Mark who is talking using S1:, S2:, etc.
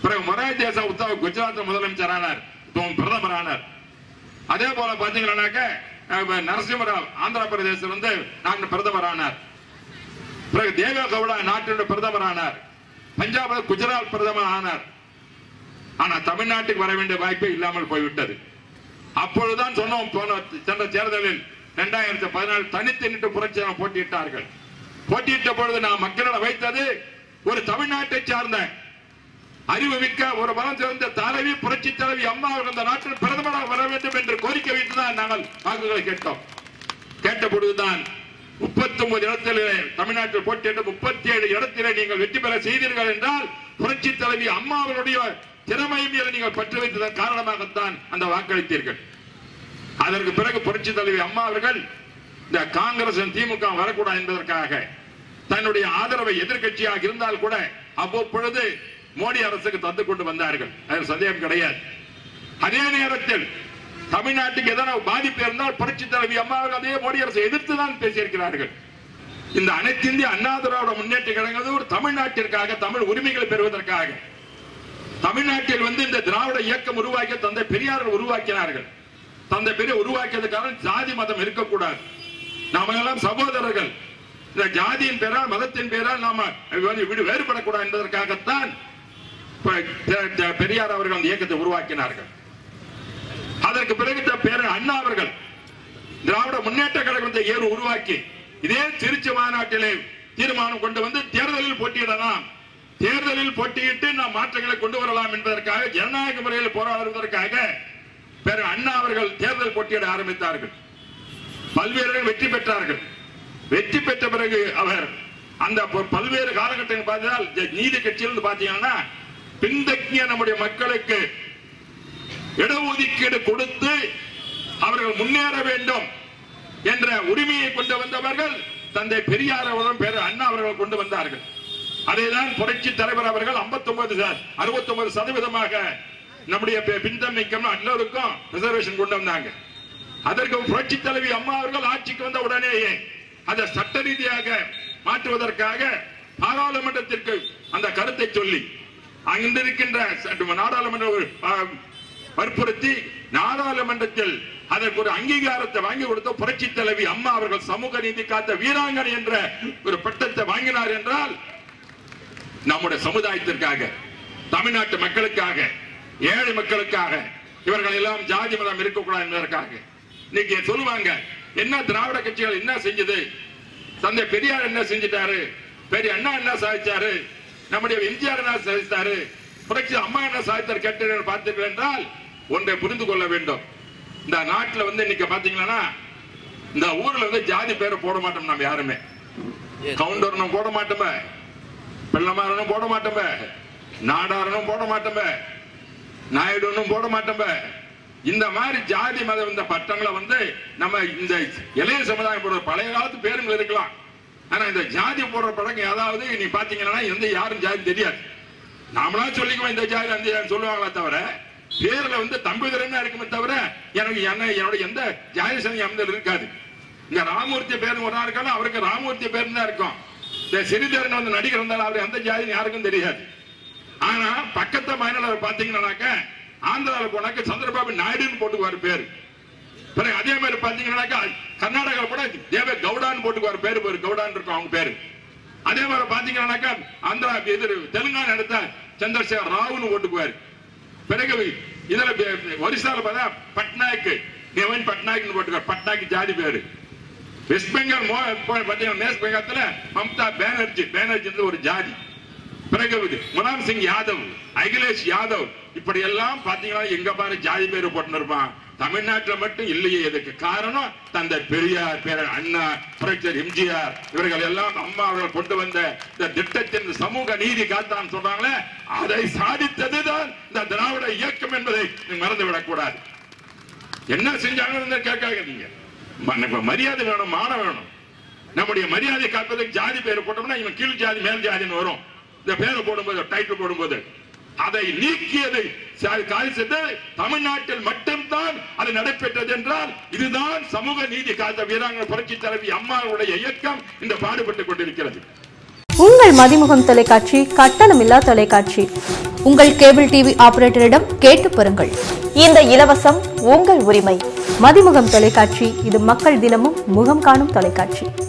S1: பிறகு மொராய் தேச உத்தவ குஜராத் முதலமைச்சர் ஆனார் இப்போ பிரதமர் ஆனார் அதே போல பாத்தீங்கன்னாக்க அஹ், நரசிம்மராவ் ஆந்திர பிரதேசத்தில் வந்து நாங்கள் பிரதமர் ஆனார் பிறகு தேவே கவுடா நாட்டினுடைய பிரதமர் ஆனார் பஞ்சாப் குஜராத் பிரதமர் ஆனார் ஆனா தமிழ்நாட்டுக்கு வர வேண்டிய வாய்ப்பே இல்லாமல் போய்விட்டது அப்பொழுதுதான் சொன்னோம் போன சென்ற தேர்தலில் இரண்டாயிரத்தி பதினாலு தனித்து நின்று புரட்சியாளர் போட்டியிட்டார்கள் போட்டியிட்ட பொழுது நான் மக்களிடம் வைத்தது ஒரு தமிழ்நாட்டை சார்ந்த அறிவுமிக்க ஒரு மனம் சிறந்த தலைவி புரட்சி தலைவி அம்மா அவர்கள் இந்த நாட்டில் பிரதமராக வர வேண்டும் என்று கோரிக்கை வைத்துதான் நாங்கள் வாக்குகளை கேட்டோம் கேட்ட பொழுதுதான் முப்பத்தி ஒன்பது இடத்திலே தமிழ்நாட்டில் போட்டியிட்ட முப்பத்தி ஏழு இடத்திலே நீங்கள் வெற்றி பெற செய்தீர்கள் என்றால் புரட்சி தலைவி அம்மா அவர்களுடைய திறமை மீது நீங்கள் பற்று வைத்ததன் காரணமாகத்தான் அந்த வாக்களித்தீர்கள் அதற்கு பிறகு புரட்சி தலைவி அம்மா அவர்கள் இந்த காங்கிரஸ் திமுக வரக்கூடாது என்பதற்காக தன்னுடைய ஆதரவை எதிர்க்கட்சியாக இருந்தால் கூட அவ்வப்பொழுது மோடி அரசுக்கு தந்து கொண்டு வந்தார்கள் அதில் சந்தேகம் கிடையாது அதே நேரத்தில் தமிழ்நாட்டுக்கு எதனா பாதிப்பு இருந்தால் புரட்சி தலைவி அம்மா அவர்கள் அதே மோடி அரசை எதிர்த்து தான் பேசியிருக்கிறார்கள் இந்த அனைத்து இந்திய அண்ணா திராவிட முன்னேற்ற கழகம் ஒரு தமிழ்நாட்டிற்காக தமிழ் உரிமைகளை பெறுவதற்காக தமிழ்நாட்டில் வந்து இந்த திராவிட இயக்கம் உருவாக்கிய தந்தை பெரியார் உருவாக்கினார்கள் தந்தை பெரிய உருவாக்கியதுக்காக ஜாதி மதம் இருக்கக்கூடாது நாம எல்லாம் சகோதரர்கள் இந்த ஜாதியின் பேரால் மதத்தின் பேரால் நாம வந்து விடு- வேறுபடக்கூடாது என்பதற்காகத்தான் இப்ப த- த- பெரியார் அவர்கள் அந்த இயக்கத்தை உருவாக்கினார்கள் அதற்கு பிறகு த- பேரன் அண்ணா அவர்கள் திராவிட முன்னேற்ற கழகத்தை ஏறு உருவாக்கி இதே திருச்சி மாநாட்டிலே தீர்மானம் கொண்டு வந்து தேர்தலில் போட்டியிடலாம் தேர்தலில் போட்டியிட்டு நாம் மாற்றங்களை கொண்டு வரலாம் என்பதற்காக ஜனநாயக முறையில் போராடுவதற்காக பேரன் அண்ணா அவர்கள் தேர்தல் போட்டியிட ஆரம்பித்தார்கள் பல்வேறு வெற்றி பெற்றார்கள் வெற்றி பெற்ற பிறகு அவர் அந்த ப- பல்வேறு காலகட்டங்கள் பார்த்தால் ஜ- நீதி கட்சியிலிருந்து பாத்தீங்கன்னா பின்தங்கிய நம்முடைய மக்களுக்கு இடஒதுக்கீடு கொடுத்து அவர்கள் முன்னேற வேண்டும் என்ற உரிமையை கொண்டு வந்தவர்கள் தந்தை பெரியார் அவர்களும் பேர் அண்ணா அவர்கள் கொண்டு வந்தார்கள் அதைதான் புரட்சி தலைவர் அவர்கள் 59 69 சதவீதமாக நம்முடைய பி- பின்தங்கிக்கும் எல்லோருக்கும் ரிசர்வேஷன் கொண்டு வந்தாங்க அதற்கு புரட்சி தலைவி அம்மா அவர்கள் ஆட்சிக்கு வந்த உடனேயே அதை சட்ட ரீதியாக மாற்றுவதற்காக பாராளுமன்றத்திற்கு அந்த கருத்தை சொல்லி அங்கிருக்கின்ற சட்ட- நாடாளுமன்ற ஆ, வற்புறுத்தி நாடாளுமன்றத்தில் அதற்கு ஒரு அங்கீகாரத்தை வாங்கி கொடுத்த புரட்சி தலைவி அம்மா அவர்கள் சமூக நீதி காத்த வீராங்கனை என்ற ஒரு பட்டத்தை வாங்கினார் என்றால் நம்முடைய சமுதாயத்திற்காக தமிழ்நாட்டு மக்களுக்காக ஏழை மக்களுக்காக இவர்கள் எல்லாம் ஜாதி மதம் இருக்கக்கூடாது என்பதற்காக இன்னைக்கு சொல்லுவாங்க என்ன திராவிட கட்சிகள் என்ன செஞ்சது தந்தை பெரியார் என்ன செஞ்சிட்டாரு பெரிய அண்ணா என்ன சாதிச்சாரு நம்முடைய எம்ஜிஆர் என்ன சாதித்தாரு புரட்சி அம்மா என்ன சாதித்தார் கேட்டீர்கள் பார்த்தீர்கள் என்றால் ஒன்றை புரிந்து கொள்ள வேண்டும் இந்த நாட்டுல வந்து இன்னைக்கு பாத்தீங்கன்னா இந்த ஊர்ல வந்து ஜாதி பேரை போட மாட்டோம் நம்ம யாருமே கவுண்டர்னும் போட மாட்டோமே பிள்ளமாரனும் போட மாட்டோமே நாடாரனும் போட மாட்டோமே நாயுடுனும் போட மாட்டோமே இந்த மாதிரி ஜாதி மதம் இந்த பட்டங்களை வந்து நம்ம இந்த இளைய சமுதாயம் போடுற பழைய காலத்து பேருங்கள் இருக்கலாம் ஆனா இந்த ஜாதி போடுற பழக்கம் ஏதாவது நீ பாத்தீங்கன்னா எந்த யாரும் ஜாதி தெரியாது நாமளா சொல்லிக்குவோம் இந்த ஜாதி அந்த ஜாதி சொல்லுவாங்களே தவிர பேர்ல வந்து தம்பிதுரன் இருக்குமே தவிர எனக்கு என்ன என்னோட எந்த ஜாதி சந்தி அமைந்தல் இருக்காது இங்க ராமூர்த்தி பேர் ஒரு இருக்காங்க அவருக்கு ராமூர்த்தி பேர் தான் இருக்கும் இந்த சிறிதரன் வந்து நடிகர் இருந்தாலும் அவர் எந்த ஜாதி யாருக்கும் தெரியாது ஆனா பக்கத்து மாநில பாத்தீங்கன்னாக்க ஆந்திரால போனாக்க சந்திரபாபு நாயுடுன்னு போட்டுக்குவாரு பேரு பிறகு அதே மாதிரி பாத்தீங்கன்னாக்கா கர்நாடகா கூட தேவ கவுடான்னு போட்டுக்குவாரு பேரு பேரு கவுடான்னு இருக்கும் அவங்க பேரு அதே மாதிரி பாத்தீங்கன்னாக்கா ஆந்திரா இது தெலுங்கானா எடுத்த சந்திரசேகர் ராவுன்னு போட்டுக்குவாரு பிறகு இதுல பே- ஒரிசால பார்த்தா பட்நாயக் நவீன் பட்நாயக்னு போட்டுக்குவார் பட்நாயக் ஜாதி பேரு வெஸ்ட் பெங்கால் மோ- போ- பாத்தீங்கன்னா வெஸ்ட் பெங்கால்ல மம்தா பானர்ஜி பானர்ஜி ஒரு ஜாதி பிறகு முலாம் சிங் யாதவ் அகிலேஷ் யாதவ் இப்படி எல்லாம் பாத்தீங்கன்னா எங்க பாரு ஜாதி பேரு போட்டு இருப்பான் தமிழ்நாட்டுல மட்டும் இல்லையே இதுக்கு காரணம் தந்தை பெரியார் பேரர் அண்ணா புரட்சர் எம்ஜிஆர் இவர்கள் எல்லாம் அம்மா அவர்கள் கொண்டு வந்த இந்த திட்டத்தின் சமூக நீதி காத்தான் சொல்றாங்களே அதை சாதித்ததுதான் இந்த திராவிட இயக்கம் என்பதை நீ மறந்துவிடக் கூடாது என்ன செஞ்சாங்கன்னு கேட்காங்க நீங்க ம- இப்ப மரியாதை வேணும் மானம் வேணும் நம்முடைய மரியாதை காப்பதற்கு ஜாதி பேர் போட்டோம்னா இவன் கீழ் ஜாதி மேல் ஜாதின்னு வரும் இந்த பேரை போடும்போது டைட்டில் போடும்போது அதை நீக்கியது சா- சாதிச்சது தமிழ்நாட்டில் மட்டும்தான் அது நடைபெற்றது என்றால் இதுதான் சமூக நீதி காத்த வீராங்கனை புரட்சி தலைவி அம்மாவுடைய இயக்கம் இந்த பாடுபட்டுக் கொண்டிருக்கிறது
S2: உங்கள் மதிமுகம் தொலைக்காட்சி கட்டணமில்லா தொலைக்காட்சி உங்கள் கேபிள் டிவி ஆபரேட்டரிடம் கேட்டு பெறுங்கள்
S3: இந்த இலவசம் உங்கள் உரிமை
S2: மதிமுகம் தொலைக்காட்சி இது மக்கள் தினமும் முகம் காணும் தொலைக்காட்சி